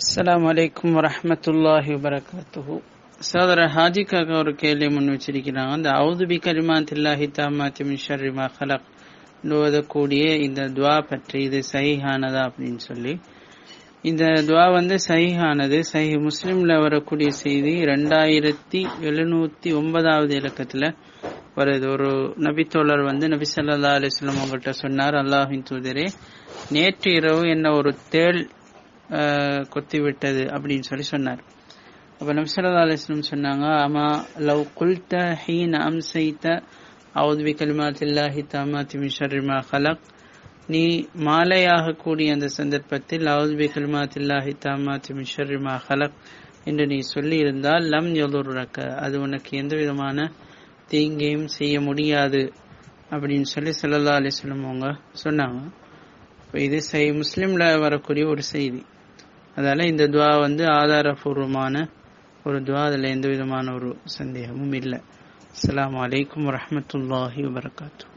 அஸ்ஸலாமு அலைக்கும் வரஹ்மத்துல்லாஹி வபரகாத்துஹு சோதரர் ஹாஜிக்காக ஒரு கேள்வி முன் வச்சிருக்கிறாங்க இந்த அவுது பி கலிமாத்தில்லாஹி தாமாத்தி மின் ஷர்ரி மா ஹலக் ஓதக்கூடிய இந்த துவா பற்றி இது சஹிஹானதா அப்படின்னு சொல்லி இந்த துவா வந்து சஹிஹானது சஹி முஸ்லிம்ல வரக்கூடிய செய்தி ரெண்டாயிரத்தி எழுநூத்தி ஒன்பதாவது இலக்கத்துல வருது ஒரு நபித்தோழர் வந்து நபி ஸல்லல்லாஹு அலைஹி வஸல்லம் அவங்கள்ட்ட சொன்னார் அல்லாஹின் தூதரே நேற்று இரவு என்ன ஒரு தேள் ஆஹ், கொத்தி விட்டது அப்படின்னு சொல்லி சொன்னார் அப்ப நபி ஸல்லல்லாஹு அலைஹி வஸல்லம் சொன்னாங்க அமா லவ் குல்த ஹீன அம்சைத அவுது பி கலிமாத்தில்லாஹி தாமாத்தி மின் ஷர்ரி மா ஹலக் நீ மாலையாக கூடிய அந்த சந்தர்ப்பத்தில் அவுது பி கலிமாத்தில்லாஹி தாமாத்தி மின் ஷர்ரி மா ஹலக் என்று நீ சொல்லி இருந்தால் லம் யதுர்ரக அது உனக்கு எந்த விதமான தீங்கையும் செய்ய முடியாது அப்படின்னு சொல்லி ஸல்லல்லாஹு அலைஹி வஸல்லம் அவங்க சொன்னாங்க இப்ப இது சை முஸ்லிம்ல வரக்கூடிய ஒரு செய்தி அதால இந்த துவா வந்து ஆதாரபூர்வமான ஒரு துவா அதுல எந்த விதமான ஒரு சந்தேகமும் இல்லை அஸ்ஸலாமு அலைக்கும் வரஹ்மத்துல்லாஹி வபரகாத்துஹு